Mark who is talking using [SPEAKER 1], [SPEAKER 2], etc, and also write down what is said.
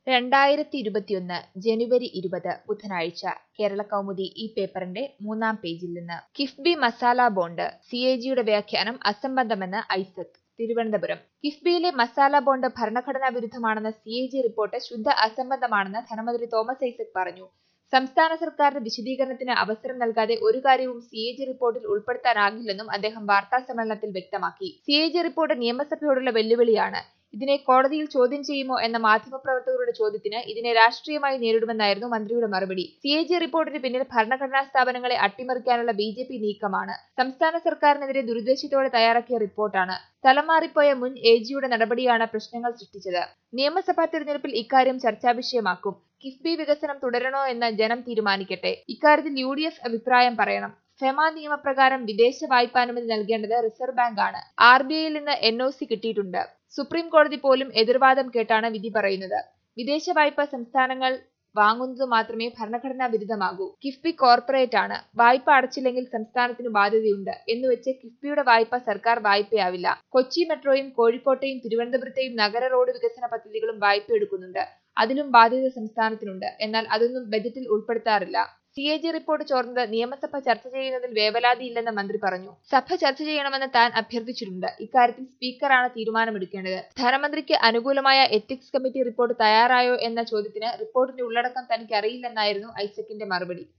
[SPEAKER 1] രണ്ടായിരത്തി ഇരുപത്തിയൊന്ന് ജനുവരി ഇരുപത് ബുധനാഴ്ച കേരള കൗമുദി ഈ പേപ്പറിന്റെ മൂന്നാം പേജിൽ നിന്ന് KIIFB masala bond C A ജിയുടെ വ്യാഖ്യാനം അസംബന്ധമെന്ന് ഐസക് തിരുവനന്തപുരം കിഫ്ബിയിലെ മസാല ബോണ്ട് ഭരണഘടനാ വിരുദ്ധമാണെന്ന സി എ ജി റിപ്പോർട്ട് ശുദ്ധ അസംബന്ധമാണെന്ന് ധനമന്ത്രി തോമസ് ഐസക് പറഞ്ഞു സംസ്ഥാന സർക്കാരിന് വിശദീകരണത്തിന് അവസരം നൽകാതെ ഒരു കാര്യവും സി എ ജി റിപ്പോർട്ടിൽ ഉൾപ്പെടുത്താനാകില്ലെന്നും അദ്ദേഹം വാർത്താ സമ്മേളനത്തിൽ വ്യക്തമാക്കി സി എ ജി റിപ്പോർട്ട് നിയമസഭയോടുള്ള വെല്ലുവിളിയാണ് ഇതിനെ കോടതിയിൽ ചോദ്യം ചെയ്യുമോ എന്ന മാധ്യമപ്രവർത്തകരുടെ ചോദ്യത്തിന് ഇതിനെ രാഷ്ട്രീയമായി നേരിടുമെന്നായിരുന്നു മന്ത്രിയുടെ മറുപടി സി എ ജി റിപ്പോർട്ടിന് പിന്നിൽ ഭരണഘടനാ സ്ഥാപനങ്ങളെ അട്ടിമറിക്കാനുള്ള ബി ജെ പി നീക്കമാണ് സംസ്ഥാന സർക്കാരിനെതിരെ ദുരുദ്ദേശത്തോടെ തയ്യാറാക്കിയ റിപ്പോർട്ടാണ് തലമാറിപ്പോയ മുൻ എ ജിയുടെ നടപടിയാണ് പ്രശ്നങ്ങൾ സൃഷ്ടിച്ചത് നിയമസഭാ തിരഞ്ഞെടുപ്പിൽ ഇക്കാര്യം ചർച്ചാ വിഷയമാക്കും കിഫ്ബി വികസനം തുടരണോ എന്ന് ജനം തീരുമാനിക്കട്ടെ ഇക്കാര്യത്തിൽ യു ഡി എഫ് അഭിപ്രായം പറയണം ഫെമ നിയമപ്രകാരം വിദേശ വായ്പാനുമതി നൽകേണ്ടത് റിസർവ് ബാങ്ക് ആണ് ആർ ബി ഐയിൽ നിന്ന് എൻ ഒ സി കിട്ടിയിട്ടുണ്ട് സുപ്രീം കോടതി പോലും എതിർവാദം കേട്ടാണ് വിധി പറയുന്നത് വിദേശ വായ്പ സംസ്ഥാനങ്ങൾ വാങ്ങുന്നത് മാത്രമേ ഭരണഘടനാ വിരുദ്ധമാകൂ കിഫ്ബി കോർപ്പറേറ്റ് ആണ് വായ്പ അടച്ചില്ലെങ്കിൽ സംസ്ഥാനത്തിന് ബാധ്യതയുണ്ട് എന്നുവെച്ച് കിഫ്ബിയുടെ വായ്പ സർക്കാർ വായ്പയാവില്ല കൊച്ചി മെട്രോയും കോഴിക്കോട്ടെയും തിരുവനന്തപുരത്തെയും നഗര റോഡ് വികസന പദ്ധതികളും വായ്പ എടുക്കുന്നുണ്ട് അതിലും ബാധ്യത സംസ്ഥാനത്തിനുണ്ട് എന്നാൽ അതൊന്നും ബജറ്റിൽ ഉൾപ്പെടുത്താറില്ല സി എ ജി റിപ്പോർട്ട് ചോർന്നത് നിയമസഭ ചർച്ച ചെയ്യുന്നതിൽ വേവലാതിയില്ലെന്ന് മന്ത്രി പറഞ്ഞു സഭ ചർച്ച ചെയ്യണമെന്ന് താൻ അഭ്യർത്ഥിച്ചിട്ടുണ്ട് ഇക്കാര്യത്തിൽ സ്പീക്കറാണ് തീരുമാനമെടുക്കേണ്ടത് ധനമന്ത്രിക്ക് അനുകൂലമായ എത്തിക്സ് കമ്മിറ്റി റിപ്പോർട്ട് തയ്യാറായോ എന്ന ചോദ്യത്തിന് റിപ്പോർട്ടിന്റെ ഉള്ളടക്കം തനിക്ക് അറിയില്ലെന്നായിരുന്നു ഐസക്കിന്റെ മറുപടി